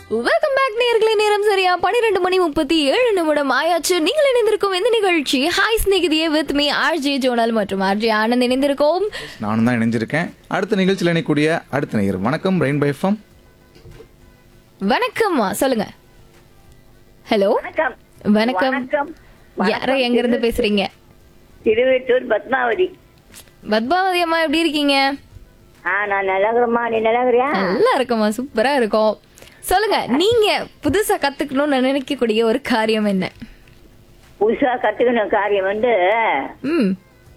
Welcome back நேர்களை நேரம் சரியா பன்னிரெண்டு மணி முப்பத்தி ஏழு நிமிடம் ஆயாச்சு நீங்கள் இணைந்திருக்கும் இந்த நிகழ்ச்சி hi Snehithiye with me RJ Jonal மற்றும் ஆர்ஜே ஆனந்த் இணைந்திருக்கோம் நானும் தான் இணைஞ்சிருக்கேன் அடுத்த நிகழ்ச்சியில் இணைக்கூடிய அடுத்த நேயர் வணக்கம் ரெயின் பை எஃப்எம் வணக்கம்மா சொல்லுங்க ஹலோ வணக்கம் வணக்கம் வணக்கம் யார எங்க இருந்து பேசுறீங்க திருவெட்டூர் பத்மாவதி பத்மாவதி அம்மா எப்படி இருக்கீங்க ஆ நான் நல்லாகிறேம்மா நீ நல்லாகிறியா நல்லா இருக்கோம்மா சூப்பரா இருக்கோம் சொல்லுங்க நீங்க புதுசா கத்துக்கணும்னு நினைக்கக்கூடிய ஒரு காரியம் என்ன புதுசா கத்துக்கின காரியம் வந்து ம்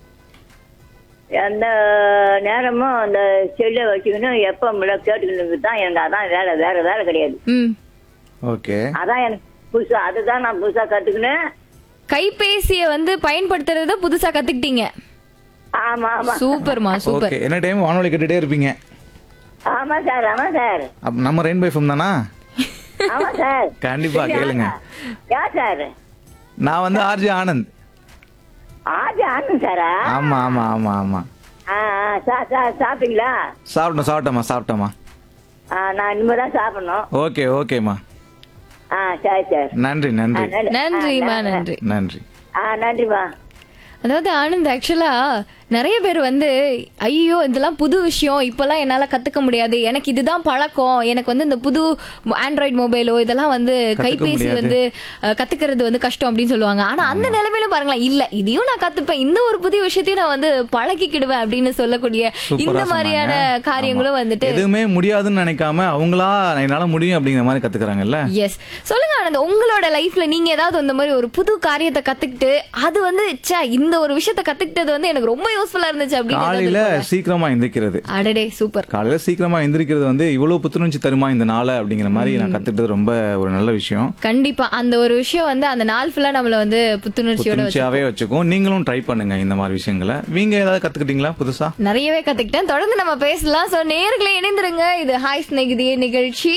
எந்த நேரமும் அந்த செல்லை வச்சுக்கணும் எப்ப முள்ள கேட்டுக்கணும் தான் எனக்கு அதான் வேலை வேற வேலை கிடையாது ம் ஓகே அதான் எனக்கு புதுசா அதுதான் நான் புதுசா கத்துக்கினேன் கைபேசியை வந்து பயன்படுத்துறத புதுசா கத்துக்கிட்டீங்க ஆமா ஆமா சூப்பர்மா சூப்பர் ஓகே என்ன டைம் வானொலி கேட்டுட்டே இருப்பீங்க ஆமா சார் ஆமா சார் அப்ப நம்ம ரெயின் பை எஃப்எம் தானா ஆமா சார் கண்டிப்பா கேளுங்க யா சார் நான் வந்து ஆர்ஜி ஆனந்த் ஆஜி ஆனந்த் சாரா ஆமா ஆமா ஆமா ஆமா ஆ ஆ, சா- சா- சாப்பிட்டீங்களா சாப்பிட்டோம் சாப்பிட்டோமா சாப்பிட்டோமா ஆ, நான் இனிமே தான் சாப்பிடணும் ஓகே ஓகேம்மா ஆ சரி சார் நன்றி ஆ, நன்றி நன்றி. நன்றிமா ஆ, நன்றி நன்றி ஆ நன்றிம்மா அதாவது ஆனந்த் ஆக்சுவலா நிறைய பேர் வந்து ஐயோ இதெல்லாம் புது விஷயம் இப்பெல்லாம் என்னால கத்துக்க முடியாது எனக்கு இதுதான் பழக்கம் எனக்கு வந்து இந்த புது ஆண்ட்ராய்டு மொபைலோ இதெல்லாம் வந்து கைபேசி முடியாது. வந்து அஹ், கத்துக்கிறது வந்து கஷ்டம் அப்படின்னு சொல்லுவாங்க ஆனா அந்த நிலைமையில பாருங்களேன் இல்ல இதையும் நான் கத்துப்பேன் இந்த ஒரு புதிய விஷயத்தையும் நான் வந்து பழகிக்கிடுவேன் அப்படின்னு சொல்லக்கூடிய இந்த சூப்பரா மாதிரியான சொன்னாங்க. காரியங்களும் ஆமா. வந்துட்டு எதுவுமே முடியாதுன்னு நினைக்காம அவங்களா என்னால முடியும் அப்படிங்கிற மாதிரி கத்துக்கிறாங்கல்ல எஸ் சொல்லுங்க ஆனந்த் உங்களோட லைஃப்ல நீங்க ஏதாவது இந்த மாதிரி ஒரு புது காரியத்தை கத்துக்கிட்டு அது வந்து ச்சே இந்த ஒரு விஷயத்தை கத்துக்கிட்டது வந்து எனக்கு ரொம்ப யூஸ்ஃபுல்லா இருந்துச்சு அப்படின்னு ஏதாவது காலையில இருக்குல்ல? சீக்கிரமா எந்திரிக்கிறது அடடே சூப்பர் காலையில சீக்கிரமா எந்திரிக்கிறது வந்து இவ்வளவு புத்துணர்ச்சி தருமா இந்த நாளை அப்படிங்கிற மாதிரி நான் கத்துக்கிட்டது ரொம்ப ஒரு நல்ல விஷயம் கண்டிப்பா அந்த ஒரு விஷயம் வந்து அந்த நாள் ஃபுல்லா நம்மள வந்து புத்துணர்ச்சியோட வச்சு புத்துணர்ச்சியாவே வச்சுக்கும் நீங்களும் ட்ரை பண்ணுங்க இந்த மாதிரி விஷயங்களை நீங்க ஏதாவது கத்துக்கிட்டீங்களா புதுசா நிறையவே கத்துக்கிட்டேன் தொடர்ந்து நம்ம பேசலாம் சோ நேர்களை இணைந்திருங்க இது ஹாய் ஸ்நேகிதியே நிகழ்ச்சி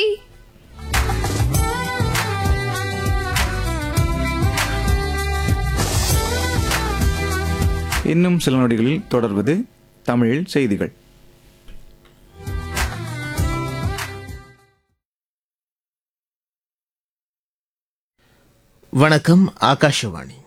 இன்னும் சில நொடிகளில் தொடர்வது தமிழில் செய்திகள் வணக்கம் ஆகாஷவாணி